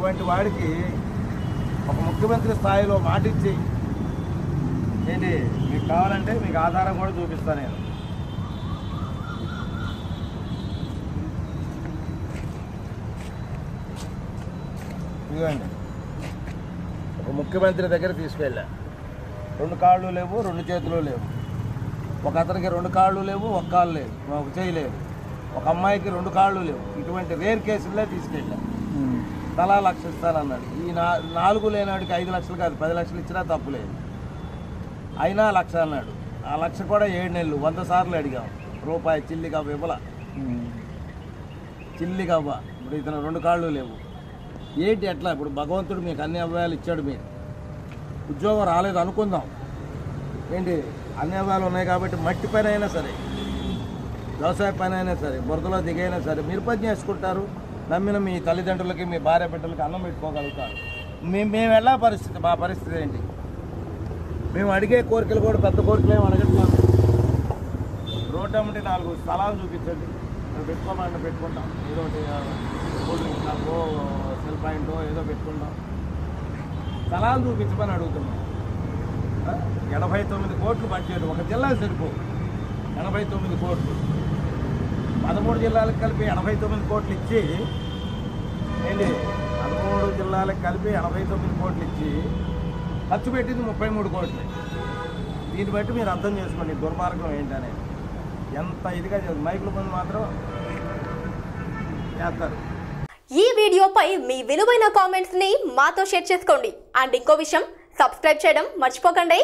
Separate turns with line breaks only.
ఇటువంటి వాడికి ఒక ముఖ్యమంత్రి స్థాయిలో మాట ఇచ్చి ఏంటి మీకు కావాలంటే మీకు ఆధారం కూడా చూపిస్తాను నేను ఇదిగోండి ఒక ముఖ్యమంత్రి దగ్గర తీసుకెళ్ళా రెండు కాళ్ళు లేవు రెండు చేతులు లేవు ఒక అతనికి రెండు కాళ్ళు లేవు ఒక కాళ్ళు లేవు ఒక చేయి లేదు ఒక అమ్మాయికి రెండు కాళ్ళు లేవు ఇటువంటి రేర్ కేసులే తీసుకెళ్ళా తలా లక్ష ఇస్తానన్నాడు ఈ నా నాలుగు లేనాడికి ఐదు లక్షలు కాదు పది లక్షలు ఇచ్చినా తప్పు లేదు అయినా లక్ష అన్నాడు ఆ లక్ష కూడా ఏడు నెలలు వంద సార్లు అడిగాం రూపాయి చిల్లి కవ్వ ఇవ్వల చిల్లి కవ్వ ఇప్పుడు ఇతను రెండు కాళ్ళు లేవు ఏంటి ఎట్లా ఇప్పుడు భగవంతుడు మీకు అన్ని అవ్వయాలు ఇచ్చాడు మీరు ఉద్యోగం రాలేదు అనుకుందాం ఏంటి అన్ని అవ్వయాలు ఉన్నాయి కాబట్టి మట్టి పని అయినా సరే వ్యవసాయ పని అయినా సరే బురదలో దిగైనా సరే మీరు పని చేసుకుంటారు నమ్మిన మీ తల్లిదండ్రులకి మీ భార్య బిడ్డలకి అన్నం పెట్టుకోగలుగుతారు మేము మేము ఎలా పరిస్థితి మా పరిస్థితి ఏంటి మేము అడిగే కోరికలు కూడా పెద్ద కోరికలు ఏమి అడగట్లేదు రోడ్డు అమ్మటి నాలుగు స్థలాలు చూపించండి మేము పెట్టుకోమంటే పెట్టుకుంటాం ఏదో ఒకటి ఆ, కూల్ డ్రింక్ షాపో సెల్ పాయింటో ఏదో పెట్టుకుంటాం స్థలాలు చూపించమని అడుగుతున్నాం ఆ, ఎనభై తొమ్మిది కోట్లు బడ్జెట్ ఒక జిల్లా సరిపో ఎనభై తొమ్మిది కోట్లు పదమూడు జిల్లాలకు కలిపి ఎనభై తొమ్మిది కోట్లు ఇచ్చి ఏంటి పదమూడు జిల్లాలకు కలిపి ఎనభై తొమ్మిది కోట్లు ఇచ్చి ఖర్చు పెట్టింది ముప్పై మూడు కోట్లు దీన్ని బట్టి మీరు అర్థం చేసుకోండి ఈ దుర్మార్గం ఏంటనేది ఎంత ఇదిగా చేస్తారు మైకుల ముందు మాత్రం చేస్తారు
ఈ వీడియోపై మీ విలువైన కామెంట్స్ ని మాతో షేర్ చేసుకోండి అండ్ ఇంకో విషయం సబ్స్క్రైబ్ చేయడం మర్చిపోకండి